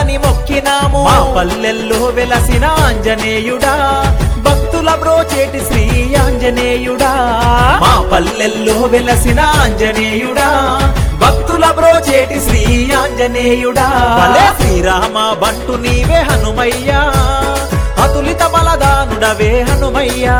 దేవుడవని మొక్కినాము మా పల్లెల్లో వెలసిన ఆంజనేయుడా భక్తుల బ్రోచేటి శ్రీ ఆంజనేయుడా మా పల్లెల్లో వెలసిన ఆంజనేయుడా భక్తుల బ్రోచేటి శ్రీ ఆంజనేయుడా భలే శ్రీరామ బంటు నీవే హనుమయ్యా అతులిత బలదానుడవే హనుమయ్యా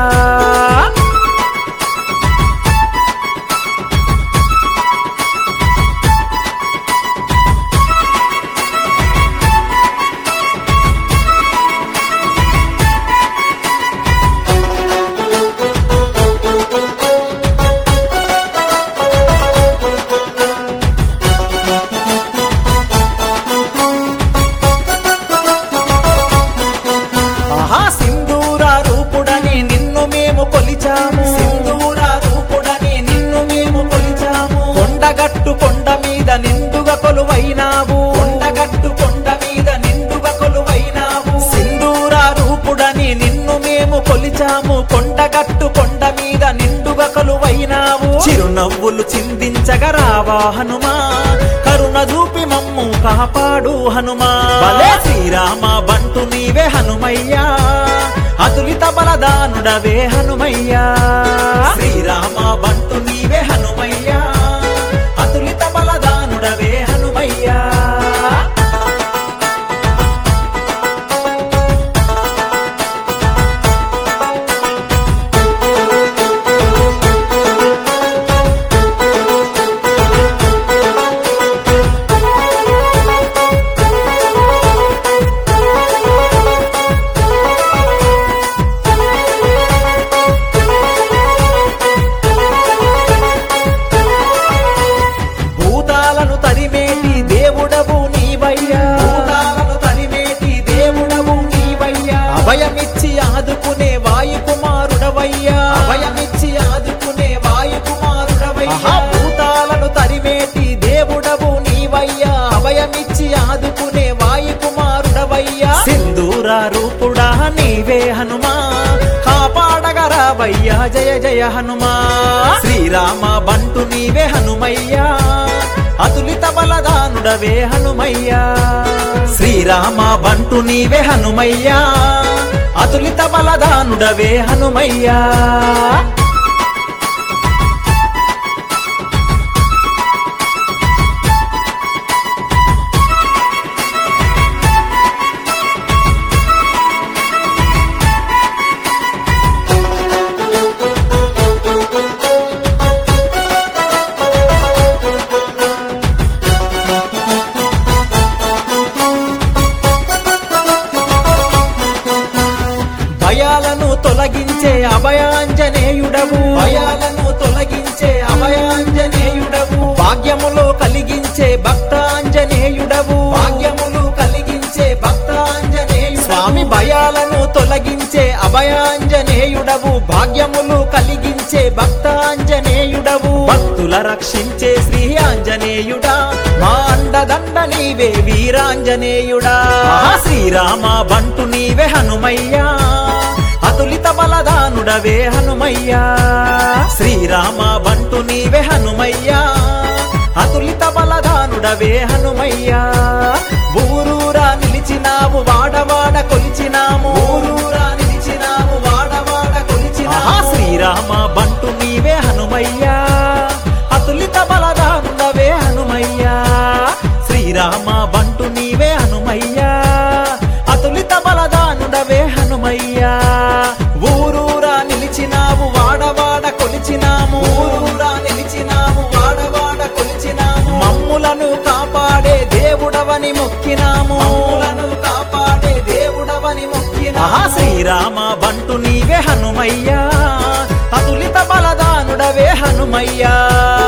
ఆహా సింధూర రూపుడని నిన్ను మేము కొలిచాము సింధూర రూపుడని నిన్ను మేము కొలిచాము కొండగట్టు కొండ మీద నిండుగా కొలువైనావు కొండగట్టు కొండ మీద నిండుగా కొలువైనావు సింధూర రూపుడని నిన్ను మేము కొలిచాము కొండగట్టు కొండ మీద నిండుగా కొలువైనావు చిరునవ్వులు చిందించగా రావా హనుమా కరుణ చూపి మమ్ము కాపాడు హనుమా భలే శ్రీరామ బంటు నీవే హనుమయ్యా అతులిత బలదానుడవే హనుమయ్యా శ్రీరామ బంటు నీవే హనుమయ్యా అతులిత బలదానుడవే హనుమయ్యా భూతాలను తరిమేటి దేవుడవు నీవయ్యా భూతాలను తరిమేటి దేవుడవు నీవయ్యా అభయమిచ్చి ఆదుకునే వాయుకుమారుడవయ్యా అభయమిచ్చి ఆదుకునే వాయుకుమారుడవయ్యా భూతాలను తరిమేటి దేవుడవు నీవయ్యా అభయమిచ్చి ఆదుకునే వాయుకుమారుడవయ్యా సింధూర రూపుడా నీవే హనుమా కాపాడగరావయ్యా జయ జయ హనుమా శ్రీరామ బంటు నీవే హనుమయ్యా అతులిత బలదానుడవే హనుమయ్యా శ్రీరామ బంటు నీవే హనుమయ్యా అతులిత బలదానుడవే హనుమయ్యా భయాలను తొలగించే అభయాంజనేయుడవు భయాలను తొలగించే అభయాంజనేయుడవు భాగ్యములో కలిగించే భక్తాంజనేయుడవు భాగ్యములు కలిగించే భక్తాంజనేయుడు స్వామి భయాలను తొలగించే అభయాంజనేయుడవు భాగ్యములు కలిగించే భక్తాంజనేయుడవు భక్తుల రక్షించే శ్రీ ఆంజనేయుడా మా అండదండ నీవే వీరాంజనేయుడా మహా శ్రీరామ బంటు నీవే హనుమయ్యా అతులిత బలదానుడవే హనుమయ్యా శ్రీరామ బంటు నీవే హనుమయ్యా అతులిత బలదానుడవే హనుమయ్యా ఊరూరా నిలిచినావు వాడవాడ కొలిచినాము ఊరూరా నిలిచినావు వాడవాడ కొలిచినాము శ్రీరామ బంటు నీవే హనుమయ్యా అతులిత బలదానుడవే హనుమయ్యా శ్రీరామ బంటు నీవే హనుమయ్యా అతులిత బలదానుడవే హనుమయ్యా ఊరూరా నిలిచినావు వాడవాడ కొలిచినాము ఊరూరా నిలిచినావు వాడవాడ కొలిచినాము మమ్ములను కాపాడే దేవుడవని మొక్కినాము మమ్ములను కాపాడే దేవుడవని మొక్కినాము శ్రీరామ బంటు నీవే హనుమయ్యా అతులిత బలదానుడవే హనుమయ్యా